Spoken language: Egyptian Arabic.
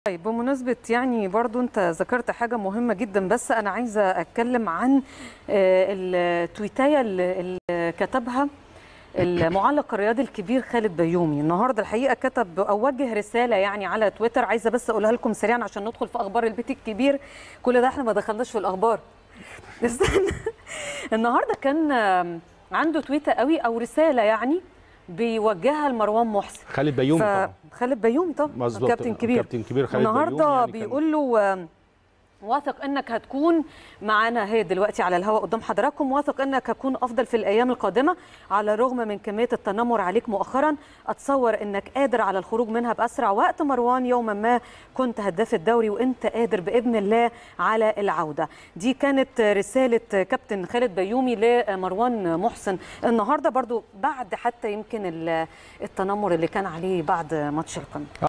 طيب بمناسبة يعني برضو انت ذكرت حاجة مهمة جدا بس انا عايزة اتكلم عن آه، التويتاية اللي اللي كتبها المعلق الرياضي الكبير خالد بيومي النهارده الحقيقه كتب او وجه رساله يعني على تويتر عايزه بس اقولها لكم سريعا عشان ندخل في اخبار البيت الكبير كل ده احنا ما دخلناش في الاخبار استنى النهارده كان آم، عنده تويته قوي او رساله يعني بيوجهها لمروان محسن خالد بيومي طبعا خالد بيومي طبعا مظبوط كابتن كبير كابتن كبير خالد النهارده بيومي يعني كان- بيقول له آم، واثق انك هتكون معانا هي دلوقتي على الهواء قدام حضراتكم واثق انك هتكون افضل في الايام القادمه على الرغم من كميه التنمر عليك مؤخرا اتصور انك قادر على الخروج منها باسرع وقت مروان يوما ما كنت هداف الدوري وانت قادر باذن الله على العوده دي كانت رساله كابتن خالد بيومي لمروان محسن النهارده برضو بعد حتى يمكن ال- التنمر اللي كان عليه بعد ماتش القمه